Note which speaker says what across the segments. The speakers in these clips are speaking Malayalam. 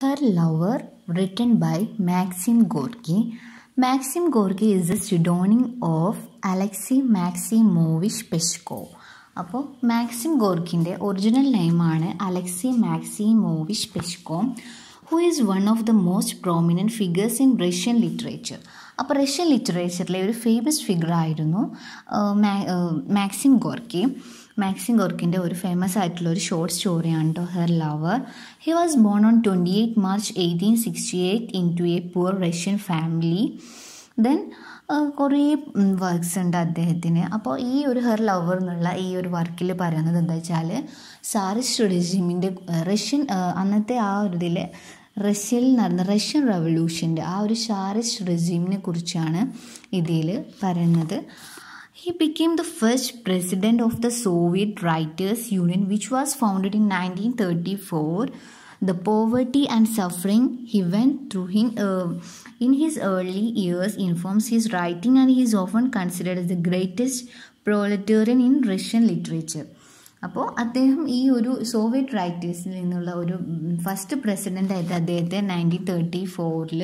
Speaker 1: Her Lover, written by Maxim Gorky. Maxim Gorky is the pseudonym of Alexei Maximovich Peshkov. അപ്പോൾ മാക്സിം ഗോർക്കിൻ്റെ ഒറിജിനൽ നെയിമാണ് Alexei Maximovich Peshkov who is one of the most prominent figures in Russian literature അപ്പോൾ റഷ്യൻ ലിറ്ററേച്ചറിലെ ഒരു ഫേമസ് ഫിഗർ ആയിരുന്നു മാക്സിം ഗോർക്കി മാക്സിം ഗോർക്കിൻ്റെ ഒരു ഫേമസ് ആയിട്ടുള്ള ഒരു ഷോർട്ട് സ്റ്റോറിയാണ് കേട്ടോ her lover he was born on twenty eight March eighteen sixty eight into a poor Russian family then കുറേ വർക്ക്സ് ഉണ്ട് അദ്ദേഹത്തിന് അപ്പോൾ ഈ ഒരു ഹെർ ലവർ എന്നുള്ള ഈ ഒരു വർക്കിൽ പറയുന്നത് എന്താ വെച്ചാൽ സാറിസ്റ്റ് റെജിമിൻ്റെ റഷ്യൻ അന്നത്തെ ആ ഒരു ഇതിൽ റഷ്യയിൽ നടന്ന റഷ്യൻ റവല്യൂഷൻ്റെ ആ ഒരു ഷാറിസ്റ്റ് റെജിമിനെ കുറിച്ചാണ് ഇതിൽ പറയുന്നത് He became the first president of the Soviet Writers Union, which was founded in 1934. The poverty and suffering he went through in, uh, in his early years informs his writing, and he is often considered as the greatest proletarian in Russian literature. അപ്പോൾ അദ്ദേഹം ഈ ഒരു സോവിയറ്റ് റൈറ്റേഴ്സിൽ നിന്നുള്ള ഒരു ഫസ്റ്റ് പ്രസിഡൻ്റായിട്ട് അദ്ദേഹത്തെ നയൻറ്റീൻ തേർട്ടി ഫോറിൽ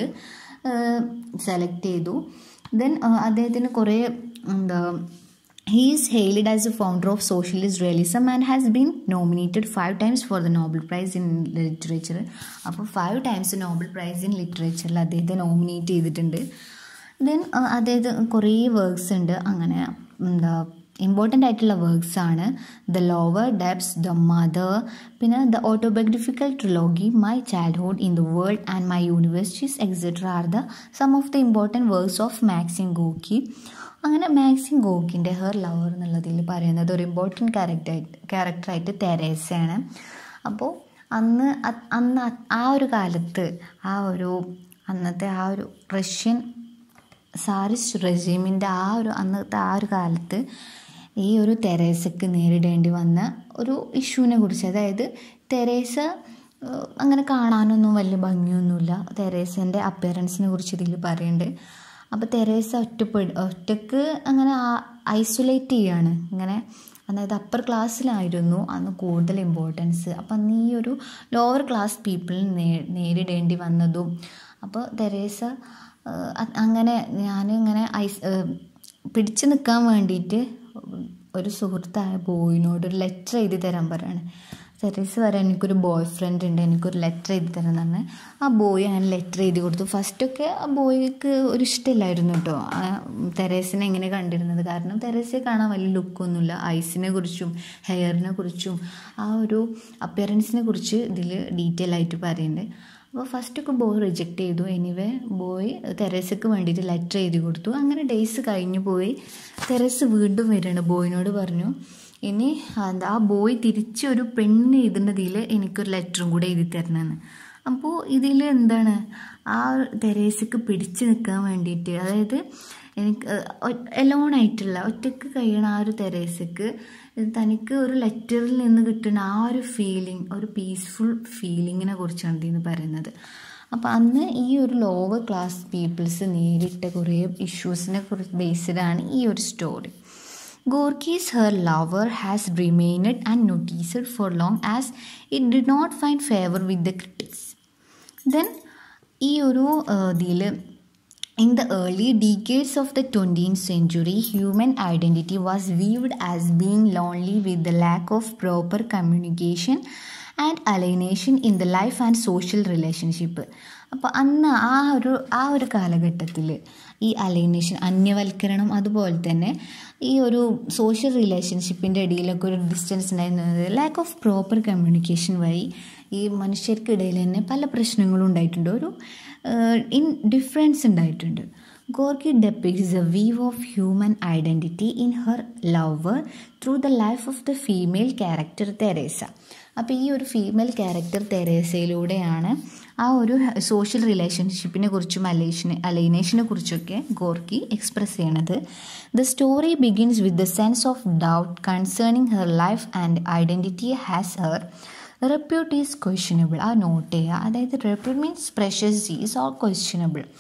Speaker 1: സെലക്ട് ചെയ്തു ദെൻ അദ്ദേഹത്തിന് കുറേ എന്താ he is hailed as a founder of socialist realism and has been nominated five times for the Nobel prize in literature അപ്പോൾ five times Nobel prize in ലിറ്ററേച്ചറിൽ അദ്ദേഹത്തെ നോമിനേറ്റ് ചെയ്തിട്ടുണ്ട് ദെൻ അദ്ദേഹത്തെ കുറേ വർക്ക്സ് ഉണ്ട് അങ്ങനെ എന്താ ഇമ്പോർട്ടൻ്റ് ആയിട്ടുള്ള വർക്ക്സ് ആണ് the lower depths the mother പിന്നെ the autobiographical trilogy my childhood in the world and my universities etcetera are the some of the important works of Maxim ഗോക്കി അങ്ങനെ മാക്സിം ഗോക്കിൻ്റെ ഹെർ ലവർ എന്നുള്ളതിൽ പറയുന്നത് ഒരു ഇമ്പോർട്ടൻറ്റ് ക്യാരക്ടറായിട്ട് ക്യാരക്ടറായിട്ട് തെരേസയാണ് അപ്പോൾ അന്ന് അന്ന് ആ ഒരു കാലത്ത് ആ ഒരു അന്നത്തെ ആ ഒരു റഷ്യൻ സാറിസ്റ്റ് റെജീമിൻ്റെ ആ ഒരു അന്നത്തെ ആ ഒരു കാലത്ത് ഈ ഒരു തെരേസക്ക് നേരിടേണ്ടി വന്ന ഒരു ഇഷ്യൂവിനെ കുറിച്ച് അതായത് തെരേസ അങ്ങനെ കാണാനൊന്നും വലിയ ഭംഗിയൊന്നുമില്ല തെരേസൻ്റെ അപ്പിയറൻസിനെ കുറിച്ച് ഇതിൽ പറയുന്നുണ്ട് അപ്പോൾ തെരേസ ഒറ്റപ്പെ ഒറ്റക്ക് അങ്ങനെ ഐസൊലേറ്റ് ചെയ്യാണ് ഇങ്ങനെ അതായത് അപ്പർ ക്ലാസ്സിലായിരുന്നു അന്ന് കൂടുതൽ ഇമ്പോർട്ടൻസ് അപ്പം അന്ന് ഈ ഒരു ലോവർ ക്ലാസ് പീപ്പിളിന് നേ നേരിടേണ്ടി വന്നതും അപ്പോൾ തെരേസ അങ്ങനെ ഞാൻ ഇങ്ങനെ ഐസ് പിടിച്ചു നിൽക്കാൻ വേണ്ടിയിട്ട് ഒരു സുഹൃത്തായ ബോയിനോട് ഒരു ലെറ്റർ എഴുതി തരാൻ പറയാണ് തെരേസ് പറയാൻ എനിക്കൊരു ബോയ് ഫ്രണ്ട് ഉണ്ട് എനിക്കൊരു ലെറ്റർ എഴുതി തരാൻ പറഞ്ഞ് ആ ബോയ് അങ്ങനെ ലെറ്റർ എഴുതി കൊടുത്തു ഫസ്റ്റൊക്കെ ആ ബോയ്ക്ക് ഒരു ഇഷ്ടമില്ലായിരുന്നു കേട്ടോ ആ തെരേസിനെ എങ്ങനെ കണ്ടിരുന്നത് കാരണം തെരേസയെ കാണാൻ വലിയ ലുക്കൊന്നുമില്ല ഐസിനെ കുറിച്ചും ഹെയറിനെ കുറിച്ചും ആ ഒരു അപ്പിയറൻസിനെ കുറിച്ച് ഇതിൽ ഡീറ്റെയിൽ ആയിട്ട് പറയുന്നുണ്ട് അപ്പോൾ ഫസ്റ്റൊക്കെ ബോയ് റിജക്റ്റ് ചെയ്തു എനിവേ ബോയ് തെരേസക്ക് വേണ്ടിയിട്ട് ലെറ്റർ എഴുതി കൊടുത്തു അങ്ങനെ ഡേയ്സ് കഴിഞ്ഞു പോയി തെരേസ് വീണ്ടും വരികയാണ് ബോയിനോട് പറഞ്ഞു ഇനി എന്താ ആ ബോയ് തിരിച്ച് ഒരു പെണ്ണ് എഴുതുന്നതിൽ എനിക്കൊരു ലെറ്ററും കൂടെ എഴുതി തരണമെന്ന് അപ്പോൾ ഇതിൽ എന്താണ് ആ തെരേസക്ക് പിടിച്ചു നിൽക്കാൻ വേണ്ടിയിട്ട് അതായത് എനിക്ക് എലോണായിട്ടുള്ള ഒറ്റയ്ക്ക് കഴിയണ ആ ഒരു തെരേസക്ക് തനിക്ക് ഒരു ലെറ്ററിൽ നിന്ന് കിട്ടുന്ന ആ ഒരു ഫീലിംഗ് ഒരു പീസ്ഫുൾ ഫീലിങ്ങിനെ കുറിച്ചാണ് ഇതിന് പറയുന്നത് അപ്പോൾ അന്ന് ഈ ഒരു ലോവർ ക്ലാസ് പീപ്പിൾസ് നേരിട്ട കുറേ ഇഷ്യൂസിനെ കുറിച്ച് ബേസ്ഡാണ് ഈ ഒരു story Gorky's her lover has remained unnoticed for long as it did not find favor with the critics. Then ഈ ഒരു ഇതിൽ In the early decades of the 20th century, human identity was viewed as being lonely with the lack of proper communication and alienation in the life and social relationship. അപ്പോൾ അന്ന് ആ ഒരു ആ ഒരു കാലഘട്ടത്തിൽ ഈ അലൈനേഷൻ അന്യവൽക്കരണം അതുപോലെ തന്നെ ഈ ഒരു സോഷ്യൽ റിലേഷൻഷിപ്പിൻ്റെ ഇടയിലൊക്കെ ഒരു ഡിസ്റ്റൻസ് ഉണ്ടായിരുന്നത് ലാക്ക് ഓഫ് പ്രോപ്പർ കമ്മ്യൂണിക്കേഷൻ വഴി ഈ മനുഷ്യർക്കിടയിൽ തന്നെ പല പ്രശ്നങ്ങളും ഉണ്ടായിട്ടുണ്ട് ഒരു ഇൻ ഡിഫറൻസ് ഉണ്ടായിട്ടുണ്ട് Gorky depicts a weave of human identity in her lover through the life of the female character Teresa അപ്പോൾ ഈ ഒരു ഫീമെയിൽ ക്യാരക്ടർ തെരേസയിലൂടെയാണ് ആ ഒരു സോഷ്യൽ റിലേഷൻഷിപ്പിനെ കുറിച്ചും അലൈഷനെ അലൈനേഷനെ കുറിച്ചൊക്കെ ഗോർക്കി എക്സ്പ്രസ് ചെയ്യണത് the story begins with the sense of doubt concerning her life and identity has her repute is questionable ആ നോട്ട് ചെയ്യുക അതായത് repute means precious is all questionable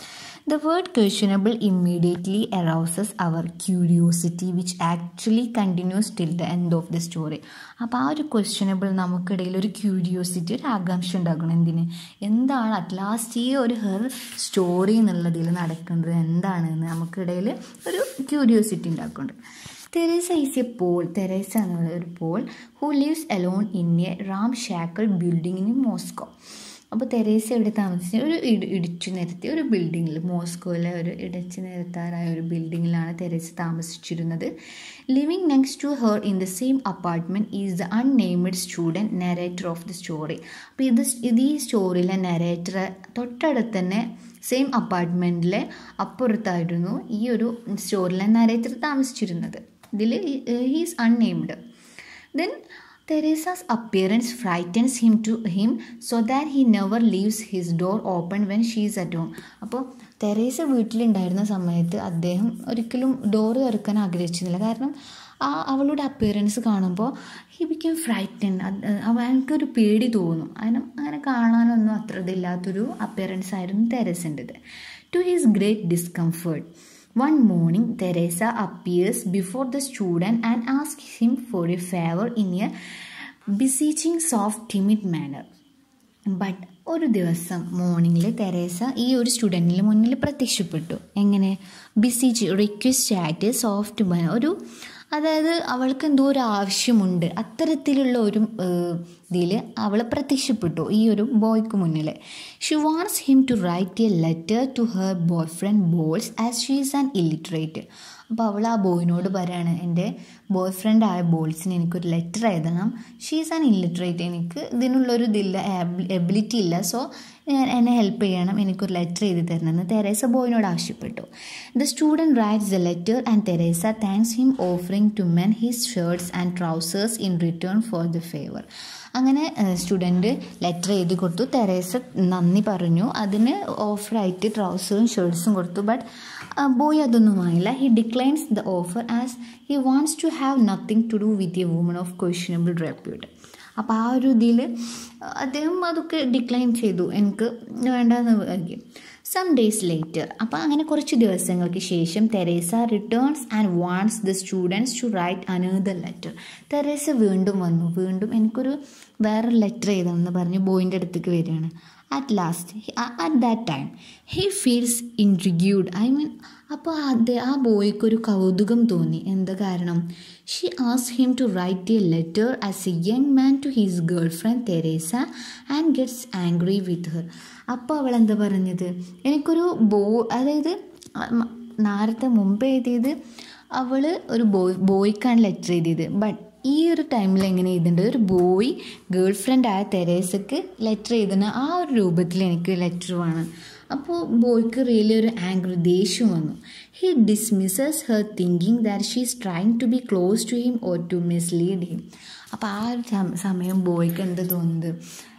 Speaker 1: the word questionable immediately arouses our curiosity which actually continues till the end of the story അപ്പോൾ ആ ഒരു ക്വസ്റ്റ്യനബിൾ നമുക്കിടയിൽ ഒരു ക്യൂരിയോസിറ്റി ഒരു ആകാംക്ഷ ഉണ്ടാക്കണം എന്തിന് എന്താണ് അറ്റ് ലാസ്റ്റ് ഈ ഒരു ഹെർ സ്റ്റോറി എന്നുള്ളതിൽ നടക്കുന്നത് എന്താണെന്ന് നമുക്കിടയിൽ ഒരു ക്യൂരിയോസിറ്റി ഉണ്ടാക്കുന്നുണ്ട് Teresa is a Pole Teresa എന്നുള്ള ഒരു Pole who lives alone in a ramshackle building in Moscow അപ്പോൾ തെരേസ എവിടെ താമസിച്ച ഒരു ഇടി ഇടിച്ചു നിരത്തിയ ഒരു ബിൽഡിങ്ങിൽ മോസ്കോയിലെ ഒരു ഇടിച്ചു നിരത്താറായ ഒരു ബിൽഡിങ്ങിലാണ് തെരേസ താമസിച്ചിരുന്നത് living next to her in the same apartment is the unnamed student narrator of the story അപ്പോൾ ഇത് ഇത് ഈ സ്റ്റോറിയിലെ നരേറ്റർ തൊട്ടടുത്ത് തന്നെ സെയിം അപ്പാർട്ട്മെൻറ്റിലെ അപ്പുറത്തായിരുന്നു ഈ ഒരു സ്റ്റോറിലെ നരേറ്റർ താമസിച്ചിരുന്നത് ഇതിൽ he's unnamed then Teresa's appearance frightens him to him so that he never leaves his door open when she's at home അപ്പോൾ തെരേസ വീട്ടിലുണ്ടായിരുന്ന സമയത്ത് അദ്ദേഹം ഒരിക്കലും ഡോറ് തുറക്കാൻ ആഗ്രഹിച്ചിരുന്നില്ല കാരണം ആ അവളുടെ അപ്പിയറൻസ് കാണുമ്പോൾ ഹി ബിക്കം ഫ്രൈറ്റൻ അവനക്കൊരു പേടി തോന്നും അതിനും അങ്ങനെ കാണാനൊന്നും അത്ര ഇതില്ലാത്തൊരു അപ്പിയറൻസ് ആയിരുന്നു തെരേസിൻ്റെത് to his great discomfort One morning, Teresa appears before the student and asks him for a favor in a beseeching, soft, timid manner. But ഒരു ദിവസം മോർണിംഗിൽ തെരേസ ഈ ഒരു സ്റ്റുഡൻറ്റിന് മുന്നിൽ പ്രത്യക്ഷപ്പെട്ടു എങ്ങനെ ബിസിച്ച് റിക്വസ്റ്റ് ആയിട്ട് സോഫ്റ്റ് ഒരു അതായത് അവൾക്ക് എന്തോ ഒരു ആവശ്യമുണ്ട് അത്തരത്തിലുള്ള ഒരു ഇതിൽ അവൾ പ്രത്യക്ഷപ്പെട്ടു ഈ ഒരു ബോയ്ക്ക് മുന്നിൽ she wants him to write a letter to her boyfriend Boles as she is an illiterate അപ്പോൾ അവൾ ആ ബോയിനോട് പറയാണ് എൻ്റെ ബോയ് ഫ്രണ്ട് ആയ ബോൾസിന് എനിക്കൊരു ലെറ്റർ എഴുതണം ഷീ ഈസ് ആൻ ഇല്ലിറ്ററേറ്റ് എനിക്ക് ഇതിനുള്ളൊരു ഇതില്ല എബിലിറ്റി ഇല്ല സോ എന്നെ ഹെൽപ്പ് ചെയ്യണം എനിക്കൊരു ലെറ്റർ എഴുതി തരണമെന്ന് തെരേസ ബോയിനോട് ആവശ്യപ്പെട്ടു the student writes the letter and Teresa thanks him offering to mend his shirts and trousers in return for the favour അങ്ങനെ സ്റ്റുഡൻറ്റ് ലെറ്റർ എഴുതി കൊടുത്തു തെരേസ നന്ദി പറഞ്ഞു അതിന് ഓഫറായിട്ട് ട്രൗസറും ഷർട്ട്സും കൊടുത്തു ബട്ട് ബോയ് അതൊന്നുമായില്ല he declines the offer as he wants to have nothing to do with a woman of questionable repute അപ്പോൾ ആ ഒരു ഇതിൽ അദ്ദേഹം അതൊക്കെ ഡിക്ലൈൻ ചെയ്തു എനിക്ക് വേണ്ടെന്ന് ആക്കി സം ഡേയ്സ് ലേറ്റർ അപ്പോൾ അങ്ങനെ കുറച്ച് ദിവസങ്ങൾക്ക് ശേഷം Teresa returns and wants the students to write another letter Teresa വീണ്ടും വന്നു വീണ്ടും എനിക്കൊരു വേറെ ലെറ്റർ എഴുതണമെന്ന് പറഞ്ഞ് ബോയിൻ്റെ അടുത്തേക്ക് വരികയാണ് at last at that time he feels intrigued I mean അപ്പോൾ അത് ആ ബോയ്ക്ക് ഒരു കൗതുകം തോന്നി എന്താ കാരണം she as him to write a letter as a young man to his girlfriend Teresa and gets angry with her അപ്പോൾ അവൾ എന്താ പറഞ്ഞത് എനിക്കൊരു ബോ അതായത് നേരത്തെ മുമ്പ് എഴുതിയത് അവൾ ഒരു ബോയ് ബോയ്ക്കാണ് ലെറ്റർ എഴുതിയത് ബട്ട് ഈ ഒരു ടൈമിൽ എങ്ങനെ എഴുതേണ്ടത് ഒരു ബോയ് ഗേൾ ഫ്രണ്ട് ആയ തെരേസക്ക് ലെറ്റർ എഴുതുന്ന ആ ഒരു രൂപത്തിൽ എനിക്ക് ലെറ്റർ വേണം അപ്പോൾ ബോയ്ക്ക് റിയലി ഒരു ആംഗ്രി ദേഷ്യം വന്നു he dismisses her thinking that she is trying to be close to him or to mislead him അപ്പോൾ ആ ഒരു സമയം ബോയ്ക്ക് എന്ത് തോന്നുന്നത്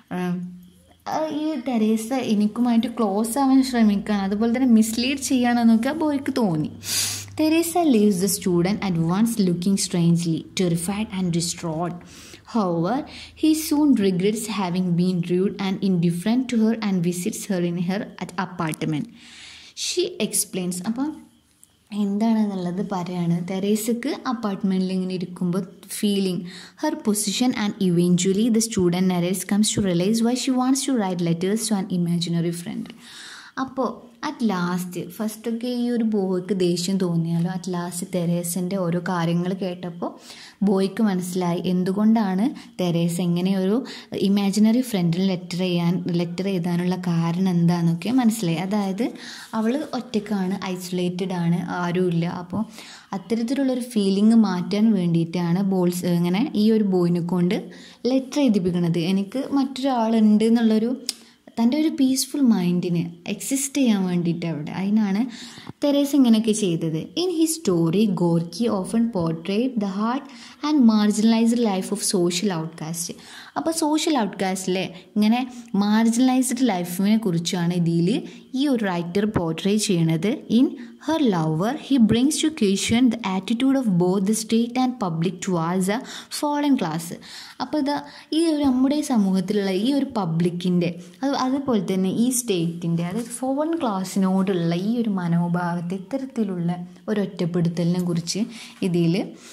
Speaker 1: ഈ തെരേസ എനിക്കുമായിട്ട് ക്ലോസ് ആവാൻ ശ്രമിക്കാൻ അതുപോലെ തന്നെ മിസ്ലീഡ് ചെയ്യാനെന്നൊക്കെ ബോയ്ക്ക് തോന്നി Teresa leaves the student at once looking strangely, terrified and distraught. However, he soon regrets having been rude and indifferent to her and visits her in her apartment. She explains അപ്പം എന്താണെന്നുള്ളത് പറയാണ് തെരേസക്ക് അപ്പാർട്ട്മെൻറ്റിൽ ഇങ്ങനെ ഇരിക്കുമ്പോൾ feeling her position and eventually the student narrator comes to realise why she wants to write letters to an imaginary friend അപ്പോൾ അറ്റ് ലാസ്റ്റ് ഫസ്റ്റൊക്കെ ഈ ഒരു ബോയ്ക്ക് ദേഷ്യം തോന്നിയാലോ അറ്റ് ലാസ്റ്റ് തെരേസിൻ്റെ ഓരോ കാര്യങ്ങൾ കേട്ടപ്പോൾ ബോയ്ക്ക് മനസ്സിലായി എന്തുകൊണ്ടാണ് തെരേസ ഇങ്ങനെ ഒരു ഇമാജിനറി ഫ്രണ്ടിൽ ലെറ്റർ ചെയ്യാൻ ലെറ്റർ എഴുതാനുള്ള കാരണം എന്താണെന്നൊക്കെ മനസ്സിലായി അതായത് അവൾ ഒറ്റക്കാണ് ഐസൊലേറ്റഡ് ആണ് ആരുമില്ല അപ്പോൾ അത്തരത്തിലുള്ളൊരു ഫീലിംഗ് മാറ്റാൻ വേണ്ടിയിട്ടാണ് ബോൾസ് ഇങ്ങനെ ഈ ഒരു ബോയിനെ കൊണ്ട് ലെറ്റർ എഴുതിപ്പിക്കുന്നത് എനിക്ക് മറ്റൊരാളുണ്ട് എന്നുള്ളൊരു തൻ്റെ ഒരു പീസ്ഫുൾ മൈൻഡിന് എക്സിസ്റ്റ് ചെയ്യാൻ വേണ്ടിയിട്ട് അവിടെ അതിനാണ് തെരേസ് ഇങ്ങനെയൊക്കെ ചെയ്തത് in he story Gorky often portrait the hard and marginalised life of social outcast അപ്പോൾ സോഷ്യൽ ഔട്ട്കാസ്റ്റിലെ ഇങ്ങനെ മാർജിനലൈസ്ഡ് ലൈഫിനെ കുറിച്ചാണ് ഇതിൽ ഈ ഒരു റൈറ്റർ പോർട്രേ ചെയ്യണത് in her lover he brings to question the attitude of both the state and public towards a fallen class അപ്പോൾ ഇത് ഈ ഒരു നമ്മുടെ സമൂഹത്തിലുള്ള ഈ ഒരു പബ്ലിക്കിൻ്റെ അത് അതുപോലെ തന്നെ ഈ സ്റ്റേറ്റിൻ്റെ അതായത് ഫോറിൻ ക്ലാസ്സിനോടുള്ള ഈ ഒരു മനോഭാവത്തെ ഇത്തരത്തിലുള്ള ഒരു ഒറ്റപ്പെടുത്തലിനെ കുറിച്ച് ഇതിൽ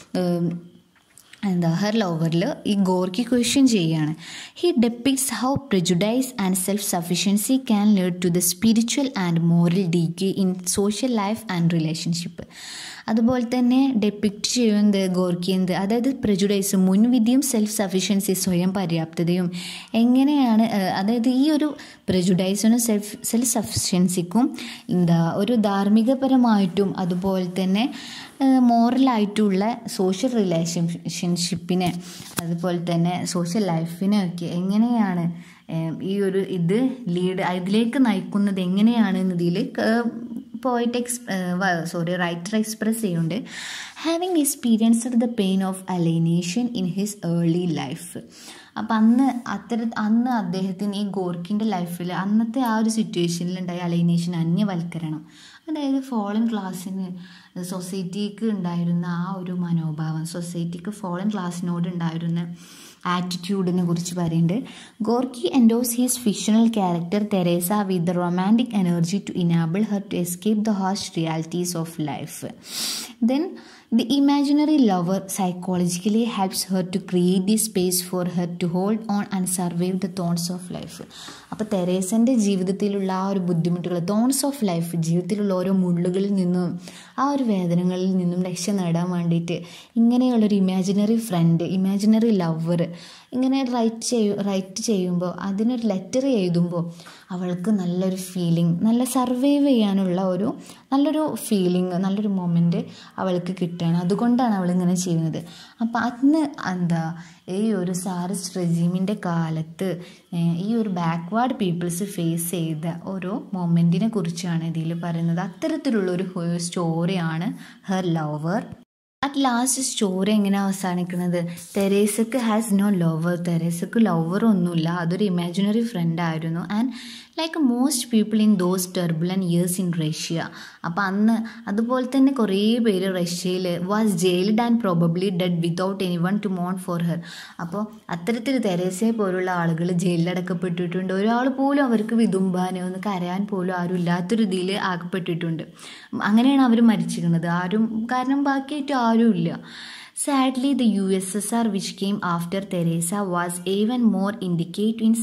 Speaker 1: എന്താ ഹെർ ലോവറിൽ ഈ ഗോർക്കി ക്വസ്റ്റ്യൻ ചെയ്യുകയാണ് he depicts how prejudice and self sufficiency can lead to the spiritual and moral decay in social life and relationship അതുപോലെ തന്നെ ഡെപ്പിക്റ്റ് ചെയ്യുന്നത് ഗോർക്കി എന്ത് അതായത് പ്രിജുഡൈസ് മുൻവിധിയും സെൽഫ് സഫിഷ്യൻസി സ്വയം പര്യാപ്തതയും എങ്ങനെയാണ് അതായത് ഈ ഒരു പ്രിജുഡൈസിനും സെൽഫ് സെൽഫ് സഫിഷ്യൻസിക്കും എന്താ ഒരു ധാർമ്മികപരമായിട്ടും അതുപോലെ തന്നെ മോറലായിട്ടുള്ള സോഷ്യൽ റിലേഷൻഷിപ്പിനെ അതുപോലെ തന്നെ സോഷ്യൽ ലൈഫിനെ ഒക്കെ എങ്ങനെയാണ് ഈ ഒരു ഇത് ലീഡ് ഇതിലേക്ക് നയിക്കുന്നത് എങ്ങനെയാണ് എന്നതിൽ പോയിറ്റ് എക്സ് സോറി റൈറ്റർ എക്സ്പ്രസ് ചെയ്യുന്നുണ്ട് having experienced the pain of alienation in his early life അപ്പം അന്ന് അത്തര അന്ന് അദ്ദേഹത്തിന് ഈ ഗോർക്കിൻ്റെ ലൈഫിൽ അന്നത്തെ ആ ഒരു സിറ്റുവേഷനിൽ ഉണ്ടായ അലൈനേഷൻ അന്യവൽക്കരണം അതായത് ഫോളൻ ക്ലാസ്സിന് സൊസൈറ്റിക്ക് ഉണ്ടായിരുന്ന ആ ഒരു മനോഭാവം സൊസൈറ്റിക്ക് ഫോളൻ ക്ലാസ്സിനോട് ഉണ്ടായിരുന്ന ആറ്റിറ്റ്യൂഡിനെ കുറിച്ച് പറയുന്നുണ്ട് Gorky endows his fictional character Teresa with the romantic energy to enable her to escape the harsh realities of life then The imaginary lover psychologically helps her to create the space for her to hold on and survive the thorns of life. അപ്പോൾ തെരേസൻ്റെ ജീവിതത്തിലുള്ള ആ ഒരു ബുദ്ധിമുട്ടുകൾ തോൺസ് ഓഫ് ലൈഫ് ജീവിതത്തിലുള്ള ഓരോ മുള്ളുകളിൽ നിന്നും ആ ഒരു വേദനകളിൽ നിന്നും രക്ഷ നേടാൻ വേണ്ടിയിട്ട് ഇങ്ങനെയുള്ളൊരു ഇമാജിനറി ഫ്രണ്ട് ഇമാജിനറി ലവർ ഇങ്ങനെ റൈറ്റ് ചെയ്യ റൈറ്റ് ചെയ്യുമ്പോൾ അതിനൊരു ലെറ്റർ എഴുതുമ്പോൾ അവൾക്ക് നല്ലൊരു ഫീലിംഗ് നല്ല സർവൈവ് ചെയ്യാനുള്ള ഒരു നല്ലൊരു ഫീലിംഗ് നല്ലൊരു മൊമെൻറ്റ് അവൾക്ക് കിട്ടുകയാണ് അതുകൊണ്ടാണ് അവൾ ഇങ്ങനെ ചെയ്യുന്നത് അപ്പം അന്ന് എന്താ ഈ ഒരു സാറിസ് റെജീമിൻ്റെ കാലത്ത് ഈ ഒരു ബാക്ക്വേർഡ് പീപ്പിൾസ് ഫേസ് ചെയ്ത ഓരോ മൊമെൻറ്റിനെ കുറിച്ചാണ് ഇതിൽ പറയുന്നത് അത്തരത്തിലുള്ളൊരു സ്റ്റോറിയാണ് her lover at last story എങ്ങനെ അവസാനിക്കുന്നത് തെരേസക്ക് ഹാസ് നോ ലവർ തെരേസക്ക് ലവർ ഒന്നുമില്ല അതൊരു ഇമാജിനറി ഫ്രണ്ട് ആയിരുന്നു and like most people in those turbulent years in Russia അപ്പോൾ അന്ന് അതുപോലെ തന്നെ കുറേ പേര് റഷ്യയിൽ was jailed and probably dead without anyone to മോൺ ഫോർ ഹെർ അപ്പോൾ അത്തരത്തിൽ തെരേസയെ പോലുള്ള ആളുകൾ ജയിലിലടക്കപ്പെട്ടിട്ടുണ്ട് ഒരാൾ പോലും അവർക്ക് വിതുമ്പാനോ ഒന്ന് കരയാൻ പോലും ആരും ഇല്ലാത്തൊരു ഇതിൽ ആകപ്പെട്ടിട്ടുണ്ട് അങ്ങനെയാണ് അവർ മരിച്ചിരുന്നത് ആരും കാരണം ബാക്കിയായിട്ട് ആരും ഇല്ല Sadly, the USSR, which came after Teresa, was even more indicate in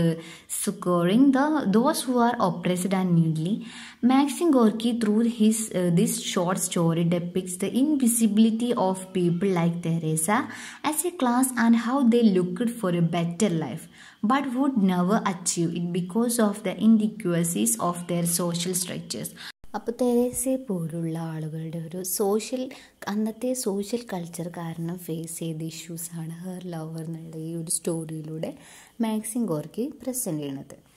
Speaker 1: succoring the those who are oppressed and needy. Maxim Gorky, through his uh, this short story, depicts the invisibility of people like Teresa as a class and how they looked for a better life, but would never achieve it because of the inadequacies of their social structures. അപ്പോൾ തെരേസയെ പോലുള്ള ആളുകളുടെ ഒരു സോഷ്യൽ അന്നത്തെ സോഷ്യൽ കൾച്ചർ കാരണം ഫേസ് ചെയ്ത ഇഷ്യൂസാണ് ഹെർ ലവർ എന്നുള്ള ഈ ഒരു സ്റ്റോറിയിലൂടെ മാക്സിം ഗോർക്കി പ്രസൻറ്റ് ചെയ്യണത്